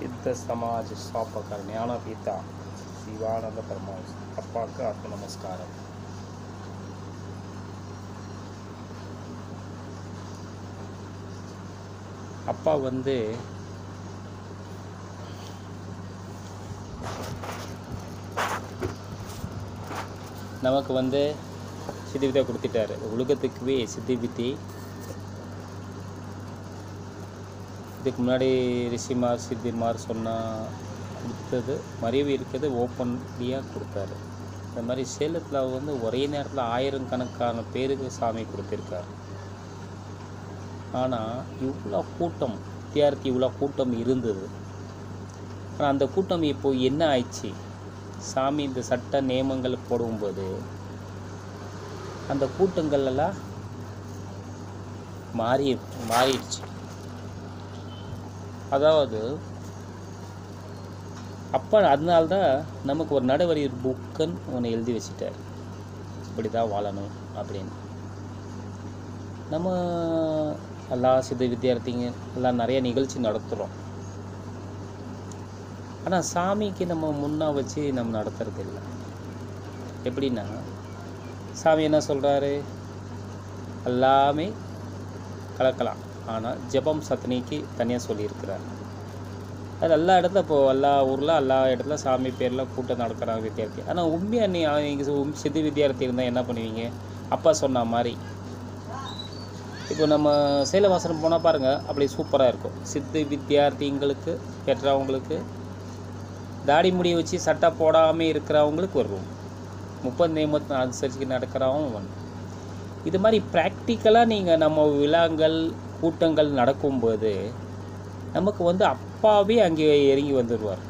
சித்த சமாஜ் ஸ்தாபகர் ஞானபீதா சிவானந்த பரமஹம்ஸ் அப்பாவுக்கு ஆத்ம நமஸ்காரம் அப்பா வந்து நமக்கு வந்து சித்தி வித்தை கொடுத்துட்டாரு உலகத்துக்குவே சித்தி வித்தை இதுக்கு முன்னாடி ரிஷிமார் சித்திமார் சொன்னா கொடுத்தது மறைவு இருக்கிறது ஓப்பன்லியாக கொடுத்தாரு இந்த மாதிரி சேலத்தில் வந்து ஒரே நேரத்தில் ஆயிரக்கணக்கான பேருக்கு சாமி கொடுத்துருக்காரு ஆனால் இவ்வளோ கூட்டம் வித்தியார்த்தி இவ்வளோ கூட்டம் இருந்தது ஆனால் அந்த கூட்டம் இப்போ என்ன ஆயிடுச்சு சாமி இந்த சட்ட நியமங்கள் போடும்போது அந்த கூட்டங்கள் எல்லாம் மாறி மாறிடுச்சு அதாவது அப்போ அதனால்தான் நமக்கு ஒரு நடைவரி புக்குன்னு ஒன்று எழுதி வச்சுட்டார் இப்படி தான் வாழணும் அப்படின்னு நம்ம எல்லா சித்த வித்தியார்த்திங்க எல்லாம் நிறைய நிகழ்ச்சி நடத்துகிறோம் ஆனால் சாமிக்கு நம்ம முன்னா வச்சு நம்ம நடத்துறது இல்லை எப்படின்னா சாமி என்ன சொல்கிறாரு எல்லாமே கலக்கலாம் ஆனால் ஜெபம் சத்னிக்கு தனியாக சொல்லியிருக்கிறார் அது எல்லா இடத்துல இப்போ எல்லா ஊரில் எல்லா இடத்துல சாமி பேரில் கூட்டம் நடக்கிறாங்க வித்தியார்த்தி ஆனால் உண்மையாக நீ நீங்கள் சித்து வித்தியார்த்தி இருந்தால் என்ன பண்ணுவீங்க அப்பா சொன்ன மாதிரி இப்போ நம்ம சேலவாசனம் போனால் பாருங்கள் அப்படி சூப்பராக இருக்கும் சித்து வித்தியார்த்திங்களுக்கு பெற்றவங்களுக்கு தாடி முடி வச்சு சட்டை போடாமல் இருக்கிறவங்களுக்கு ஒரு ரூம் முப்பது நியமத்தை அனுசரிச்சு நடக்கிறவங்க ஒன்று இது மாதிரி ப்ராக்டிக்கலாக நீங்கள் நம்ம விழாங்கள் கூட்டங்கள் நடக்கும்போது நமக்கு வந்து அப்பாவே அங்கே இறங்கி வந்துடுவார்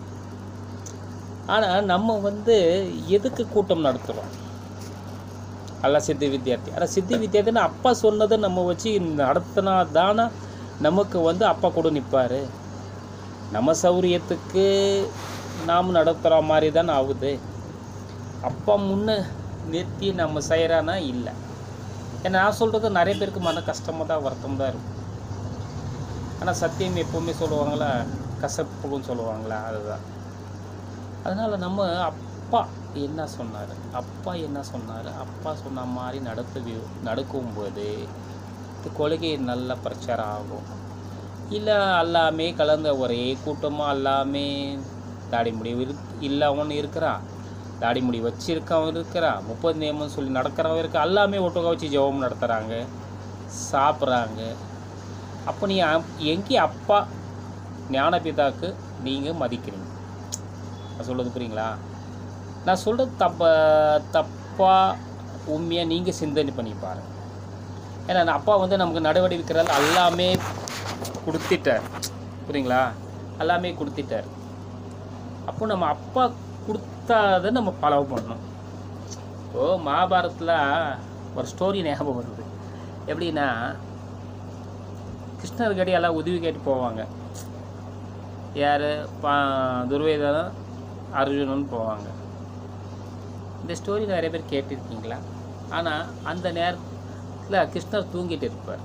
ஆனால் நம்ம வந்து எதுக்கு கூட்டம் நடத்துகிறோம் அல்ல சித்தி வித்தியார்த்தி ஆனால் சித்தி வித்தியார்த்தின்னா அப்பா சொன்னதை நம்ம வச்சு நடத்தினா தானே நமக்கு வந்து அப்பா கூட நிற்பார் நம்ம சௌரியத்துக்கு நாம் நடத்துகிற மாதிரி தானே ஆகுது அப்பா முன்ன நிறுத்தி நம்ம செய்கிறானா இல்லை ஏன்னா நான் சொல்கிறது நிறைய பேருக்கு மன கஷ்டமாக தான் வருத்தம் தான் இருக்கும் ஆனால் சத்தியம் எப்போவுமே சொல்லுவாங்களா கசப்புன்னு சொல்லுவாங்களா அதுதான் அதனால் நம்ம அப்பா என்ன சொன்னார் அப்பா என்ன சொன்னார் அப்பா சொன்ன மாதிரி நடத்து நடக்கும்போது இந்த கொள்கை நல்ல பிரச்சாரம் ஆகும் இல்லை எல்லாமே கலந்த ஒரே கூட்டமாக எல்லாமே தாடி முடி இரு இல்லாமல் இருக்கிறான் தாடி முடி வச்சிருக்கவன் இருக்கிறான் முப்பது நியமம் சொல்லி நடக்கிறவன் இருக்கா எல்லாமே ஒட்டுக்கா வச்சு ஜெபம் நடத்துகிறாங்க சாப்பிட்றாங்க அப்போ நீ எங்கே அப்பா ஞானபிதாக்கு நீங்கள் மதிக்கிறீங்க நான் சொல்கிறது புரியுங்களா நான் சொல்கிறது தப்ப தப்பாக உண்மையாக நீங்கள் சிந்தனை பண்ணி பாருங்கள் ஏன்னா நான் அப்பா வந்து நமக்கு நடவடிக்கைகள் எல்லாமே கொடுத்துட்டார் புரியுங்களா எல்லாமே கொடுத்துட்டார் அப்போ நம்ம அப்பா கொடுத்தாத நம்ம ஃபாலோ பண்ணணும் ஓ மகாபாரத்தில் ஒரு ஸ்டோரி ஞாபகம் வருது எப்படின்னா கிருஷ்ணர் கடி எல்லாம் உதவி கேட்டு போவாங்க யார் பா துர்வேதனும் அர்ஜுனன் போவாங்க இந்த ஸ்டோரி நிறைய பேர் கேட்டிருக்கீங்களா ஆனால் அந்த நேரத்தில் கிருஷ்ணர் தூங்கிட்டு இருப்பார்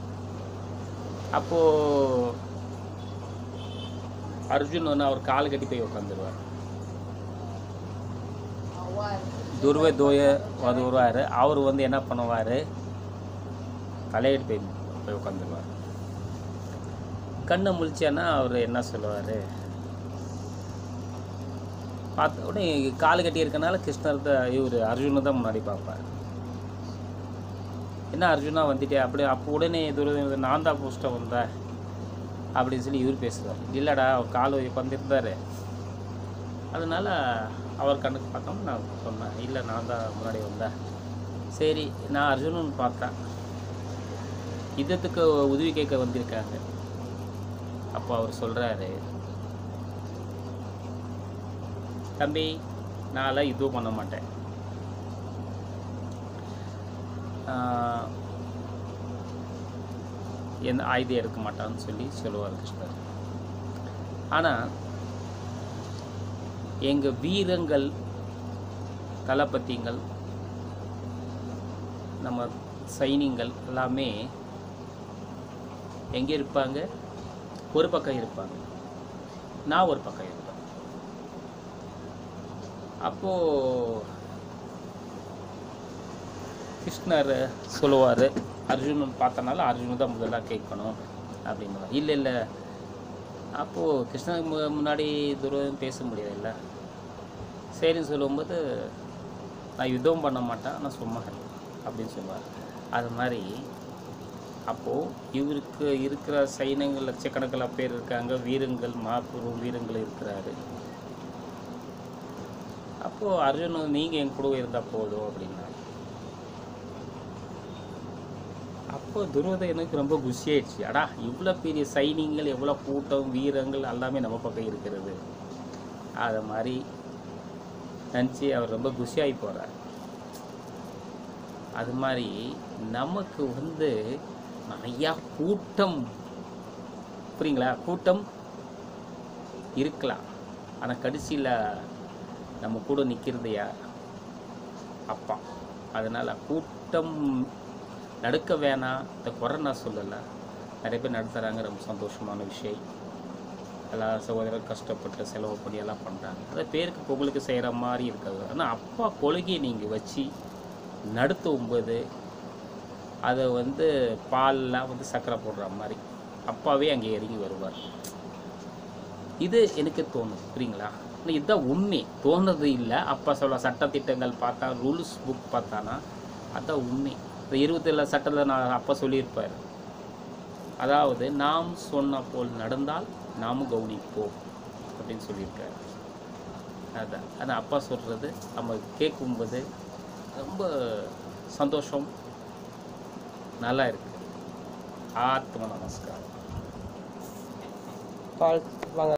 அப்போது அர்ஜுன் வந்து அவர் கால் கட்டி போய் உட்காந்துருவார் துர்வே தோய அது வருவார் அவர் வந்து என்ன பண்ணுவார் தலையிட்டு போய் போய் உட்காந்துருவார் கண்ணை முழிச்சேன்னா அவர் என்ன சொல்லுவார் பார்த்த உடனே கால் கட்டி இருக்கனால கிருஷ்ணர் தான் இவர் அர்ஜுனை தான் முன்னாடி பார்ப்பார் என்ன அர்ஜுனா வந்துட்டே அப்படி அப்போ உடனே துரு நான் தான் போஸ்ட்டாக வந்தேன் அப்படின்னு சொல்லி இவர் பேசுவார் இல்லைடா அவர் கால் உட்காந்துருந்தார் அதனால் அவர் கண்ணுக்கு பார்க்காம நான் சொன்னேன் இல்லை நான் தான் முன்னாடி வந்தேன் சரி நான் அர்ஜுனன் பார்த்தேன் யுத்தத்துக்கு உதவி கேட்க வந்திருக்காங்க அப்போ அவர் சொல்கிறாரு தம்பி நான்லாம் இதுவும் பண்ண மாட்டேன் ஆஹ், எந்த ஆயுதம் எடுக்க மாட்டான்னு சொல்லி சொல்லுவார் கிருஷ்ணர் ஆனால் எங்கள் வீரங்கள் தளபதிங்கள் நம்ம சைனிங்கள் எல்லாமே எங்கே இருப்பாங்க ஒரு பக்கம் இருப்பாங்க நான் ஒரு பக்கம் இருப்பேன் அப்போது கிருஷ்ணர் சொல்லுவார் அர்ஜுனன் பார்த்தனால அர்ஜுனன் தான் முதல்ல கேட்கணும் அப்படின்னு இல்லை இல்லை அப்போது கிருஷ்ணனுக்கு மு- முன்னாடி துரோகம் பேச முடியாதுல்ல சரின்னு சொல்லும்போது நான் யுத்தம் பண்ண மாட்டேன் நான் சும்மா இருப்பேன் அப்படின்னு சொல்லுவார் அது மாதிரி அப்போது இவருக்கு இருக்கிற சைன்யங்கள் லட்சக்கணக்கில் பேர் இருக்காங்க வீரங்கள் மாபெரும் வீரங்கள் இருக்கிறாரு அப்போது அர்ஜுனன் நீங்கள் என் கூட இருந்தால் போதும் அப்படின்னா அப்போ துரோதனுக்கு ரொம்ப குஷியாயிடுச்சு அடா இவ்வளோ பெரிய சைனிங்கள் எவ்வளோ கூட்டம் வீரங்கள் எல்லாமே நம்ம பக்கம் இருக்கிறது அது மாதிரி நினச்சி அவர் ரொம்ப குஷியாகி போகிறார் அது மாதிரி நமக்கு வந்து நிறையா கூட்டம் புரியுங்களா கூட்டம் இருக்கலாம் ஆனால் கடைசியில் நம்ம கூட நிற்கிறது யார் அப்பா அதனால் கூட்டம் நடுக்க வேணாம் இந்த குறை நான் சொல்லலை நிறைய பேர் நடத்துகிறாங்க ரொம்ப சந்தோஷமான விஷயம் எல்லா சகோதரரும் கஷ்டப்பட்டு செலவு பண்ணி எல்லாம் பண்ணுறாங்க அதை பேருக்கு புகழுக்கு செய்கிற மாதிரி இருக்காது ஆனால் அப்பா கொள்கையை நீங்கள் வச்சு நடத்தும் போது அதை வந்து பால்லாம் வந்து சக்கரை போடுற மாதிரி அப்பாவே அங்கே இறங்கி வருவார் இது எனக்கு தோணுது புரியுங்களா ஆனால் இதுதான் உண்மை தோணுது இல்லை அப்பா சொல்ல சட்டத்திட்டங்கள் பார்த்தா ரூல்ஸ் புக் பார்த்தானா அதான் உண்மை இந்த இருபத்தேழு சட்டத்தில் நான் அப்பா சொல்லியிருப்பார் அதாவது நாம் சொன்ன போல் நடந்தால் நாமும் கவனிப்போம் அப்படின்னு சொல்லியிருக்காரு அதான் ஆனால் அப்பா சொல்கிறது நம்ம கேட்கும்போது ரொம்ப சந்தோஷம் நல்லா இருக்கு ஆத்ம நமஸ்காரம் கால் வாங்க